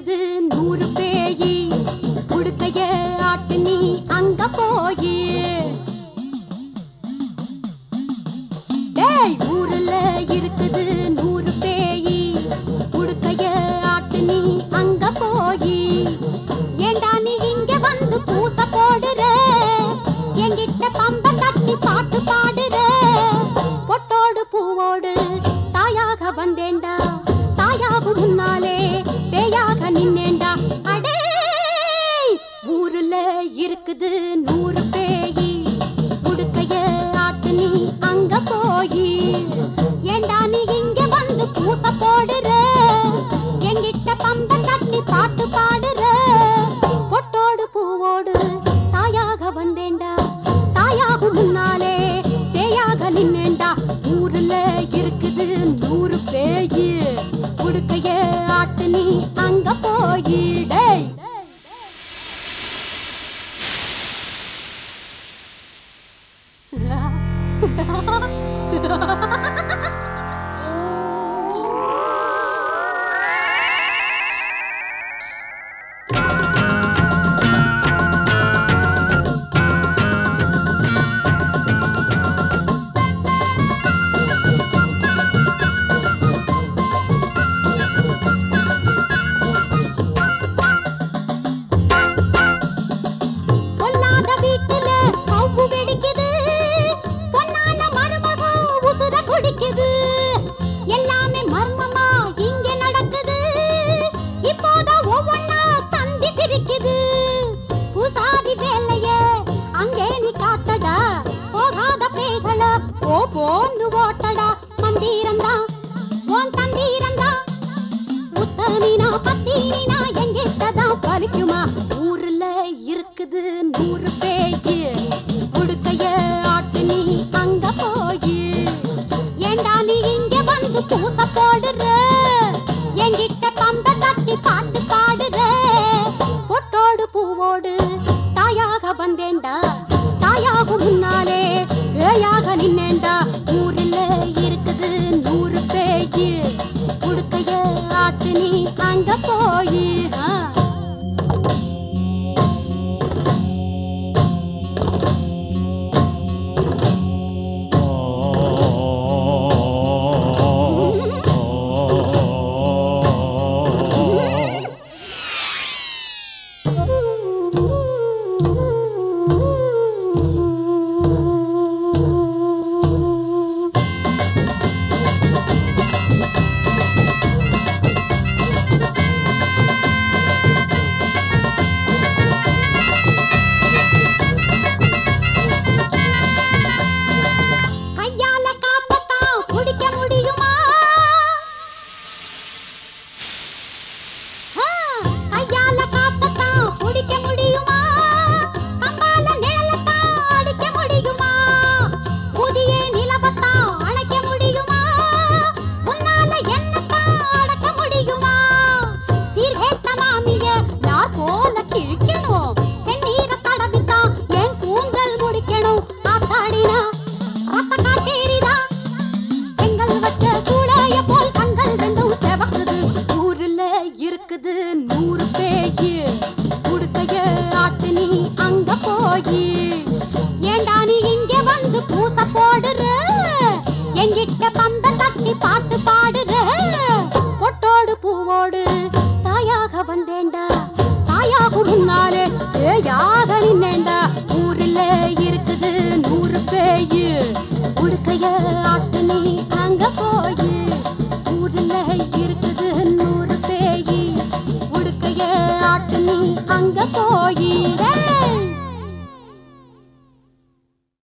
இருக்குது நூறு பேயி உடுக்கைய ஆட்டு நீ அங்க போயி டேய் ஊருல இருக்குது நூறு பேயி உடுக்கைய ஆட்டு நீ அங்க போயி ஏண்டா நீ இங்க வந்து பூச போடுற என்கிட்ட பம்ப தட்டி பாட்டு பாடுற பொட்டோடு பூவோடு தாயாக வந்தேன்டா தாயாகும் முன்னாலே பேயாக நின்னேன்டா அடே ஊருல இருக்குது நூறு பேயி உடுக்கைய ஆட்டு நீ அங்க போயி ஏண்டா நீ இங்க வந்து பூச போடுற என்கிட்ட பம்ப தட்டி பாட்டு பாடுற பொட்டோடு பூவோடு தாயாக வந்தேன்டா தாயாகும் முன்னாலே பேயாக நின்னேன்டா ஊருல இருக்குது நூறு பேயி உடுக்கைய ஆட்டு நீ அங்க போயி டேய் பொல்லாத வீட்டுல ஸ்டவ் வெடிக்குது பொன்னான மருமகம் உசுர குடிக்குது எல்லாமே மர்மமா இங்க நடக்குது இப்போதான் ஒவ்வொன்னா சந்தி சிரிக்குது பூசாரி வேலைய அங்கே நீ காட்டடா போகாத பேய்கள போ போன்னு ஓட்டடா மந்திரம்தான் உன் தந்தீரம்தான் உத்தமினா பத்தீனா எங்கிட்டதான் பலிக்குமா ஊர்ல இருக்குது நூறு பேயி உடுக்கைய ஆட்டு நீ அங்க போயி ஏண்டா நீ இங்க வந்து பூச போடுற என்கிட்ட பம்ப தட்டி பாட்டு பாடுற பொட்டோடு பூவோடு தாயாக வந்தேன்டா தாயாகும் முன்னாலே ஏயாக நின்னேன்டா ஊர்ல இருக்குது நூறு பேயி உடுக்கைய ஆட்டு நீ அங்க போயி ஆ. கையால காப்பத்தான் குடிக்க முடியுமா ஆ, கையால காப்பத்தான் குடிக்க முடியுமா கம்பால நிழலத்தான் அடிக்க முடியுமா புதிய நிலவத்தான் அணைக்க முடியுமா உன்னால என்னத்தான் அடக்க முடியுமா சீர்கேட்ட மாமிய யார் போல கிழிக்கணும் செந்நீர தடவித்தான் என் கூந்தல் முடிக்கணும் ஆத்தாடினா ரத்த காட்டேரிதா செங்கல் வச்ச சூளைய போல் கண்கள் ரெண்டும் செவக்குது ஊருல இருக்குது நூறு பேயி உடுக்கைய ஆட்டு நீ அங்க போயி ஏண்டா நீ இங்க வந்து பூச போடுற என்கிட்ட பந்த தட்டி பாட்டு பாடுற பொட்டோடு பூவோடு தாயாக வந்தேன்டா தாயாகும் முன்னாலே ஏயாக நின்னேன்டா ஊரில் இருக்குது நூறு பேயி உடுக்கைய ஆட்டு நீ அங்க போயி ஊரில் இருக்குது நூறு பேயி உடுக்கைய ஆட்டு நீ அங்க போயி டேய்